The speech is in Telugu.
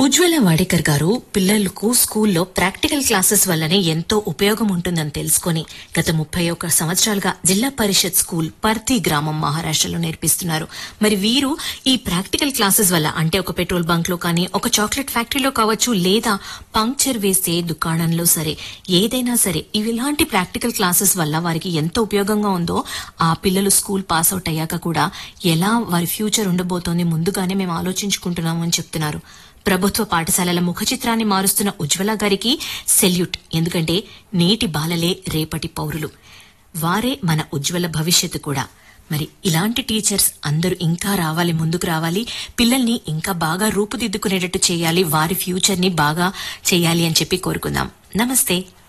ఉజ్వల వాడేకర్ గారు పిల్లలకు స్కూల్లో ప్రాక్టికల్ క్లాసెస్ వల్లనే ఎంతో ఉపయోగం ఉంటుందని తెలుసుకొని గత ముప్పై ఒక్క సంవత్సరాలుగా జిల్లా పరిషత్ స్కూల్ పర్తి గ్రామం మహారాష్ట్రలో నేర్పిస్తున్నారు మరి వీరు ఈ ప్రాక్టికల్ క్లాసెస్ వల్ల అంటే ఒక పెట్రోల్ బంక్ లో కానీ ఒక చాక్లెట్ ఫ్యాక్టరీలో కావచ్చు లేదా పంక్చర్ వేసే దుకాణంలో సరే ఏదైనా సరే ఇవి ఇలాంటి ప్రాక్టికల్ క్లాసెస్ వల్ల వారికి ఎంత ఉపయోగంగా ఉందో ఆ పిల్లలు స్కూల్ పాస్ అవుట్ అయ్యాక కూడా ఎలా వారి ఫ్యూచర్ ఉండబోతోంది ముందుగానే మేము ఆలోచించుకుంటున్నాము అని చెప్తున్నారు ప్రభుత్వ పాఠశాలల ముఖ చిత్రాన్ని మారుస్తున్న ఉజ్వల గారికి సెల్యూట్ ఎందుకంటే నేటి బాలలే రేపటి పౌరులు వారే మన ఉజ్వల భవిష్యత్తు కూడా మరి ఇలాంటి టీచర్స్ అందరూ ఇంకా రావాలి ముందుకు రావాలి పిల్లల్ని ఇంకా బాగా రూపుదిద్దుకునేటట్టు చేయాలి వారి ఫ్యూచర్ ని బాగా చేయాలి అని చెప్పి కోరుకుందాం నమస్తే